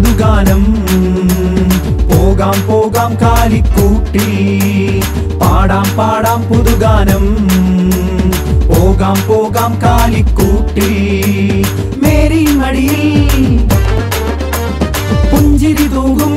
പുതുഗാനം പോകാം പോകാം കാലിക്കൂട്ടി പാടാം പാടാം പുതുഗാനം പോകാം പോകാം കാലിക്കൂട്ടി മേരി മടിയിൽ പുഞ്ചിരി തൂകും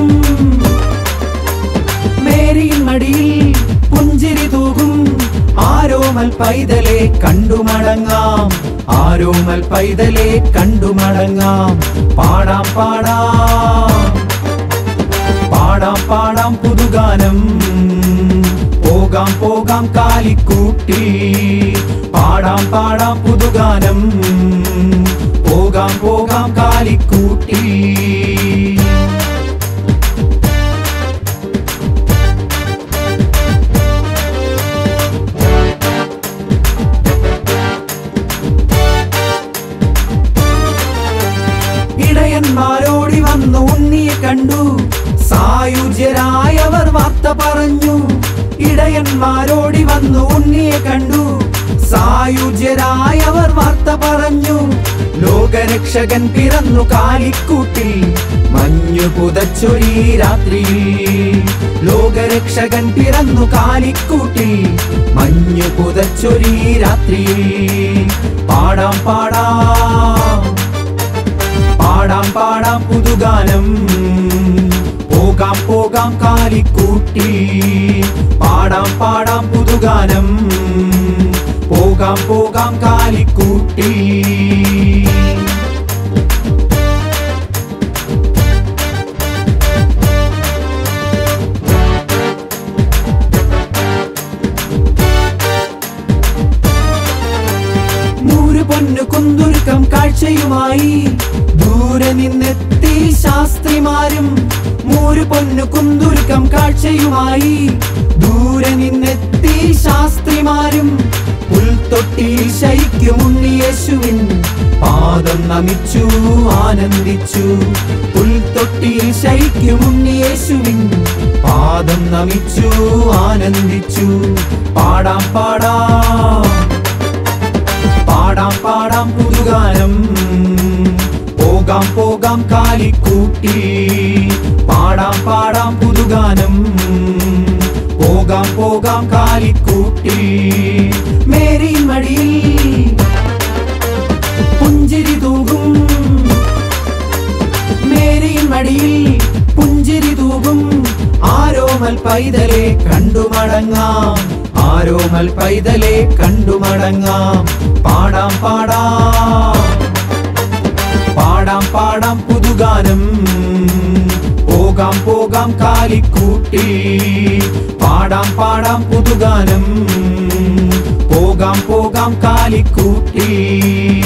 മേരി മടിയിൽ പുഞ്ചിരി തൂകും ആരോമൽ പൈതലെ കണ്ടുമടങ്ങാം ആരോമൽ പൈതലെ കണ്ടുമടങ്ങാം പാടാം പാടാം പാടാം പാടാം പുതുഗാനം പോകാം പോകാം കാലിക്കൂട്ടി പാടാം പാടാം പുതുഗാനം പോകാം പോകാം കാലിക്കൂട്ടി ഇടയന്മാരോടി വന്നു ഉണ്ണിയെ കണ്ടു സായുജ്യരായവർ വാർത്ത പറഞ്ഞു ഇടയന്മാരോടി വന്നു ഉണ്ണിയെ കണ്ടു സായുജ്യരായവർ വാർത്ത പറഞ്ഞു ലോകരക്ഷകൻ പിറന്നു കാലിക്കൂട്ടിൽ മഞ്ഞു പുതച്ചൊരീ രാത്രിയിൽ ലോകരക്ഷകൻ പിറന്നു കാലിക്കൂട്ടിൽ മഞ്ഞു പുതച്ചൊരീ രാത്രിയിൽ പാടാം പാടാം പാടാം പാടാം പുതുഗാനം പോകാം പോകാം കാലിക്കൂട്ടി പാടാം പാടാം പുതുഗാനം പോകാം പോകാം കാലിക്കൂട്ടി നൂറ് പൊന്നു കുന്തുരുക്കം കാഴ്ചയുമായി ദൂരെ നിന്നെത്തി ശാസ്ത്രിമാരും നൂറ് പൊന്നു കുന്തുരുക്കം കാഴ്ചയുമായി ദൂരെ നിന്നെത്തി ശാസ്ത്രിമാരും പുൽത്തൊട്ടിയിൽ ശയിക്കും ഉണ്ണിയേശുവിൻ പാദം നമിച്ചു ആനന്ദിച്ചു പുൽത്തൊട്ടിയിൽ ശയിക്കും ഉണ്ണിയേശുവിൻ പാദം നമിച്ചു ആനന്ദിച്ചു പാടാം പാടാം പാടാം പാടാം പുതുഗാനം പോകാം പോകാം കാലിക്കൂട്ടി പാടാം പാടാം പുതുഗാനം പോകാം പോകാം കാലിക്കൂട്ടി മേരി മടിയിൽ പുഞ്ചിരി തൂകും മേരി മടിയിൽ പുഞ്ചിരി തൂകും ആരോമൽ പൈതലെ കണ്ടുമടങ്ങാം ആരോമൽ പൈതലെ കണ്ടുമടങ്ങാം പാടാം പാടാം പാടാം പാടാം പുതുഗാനം പോകാം പോകാം കാലിക്കൂട്ടി പാടാം പാടാം പുതുഗാനം പോകാം പോകാം കാലിക്കൂട്ടി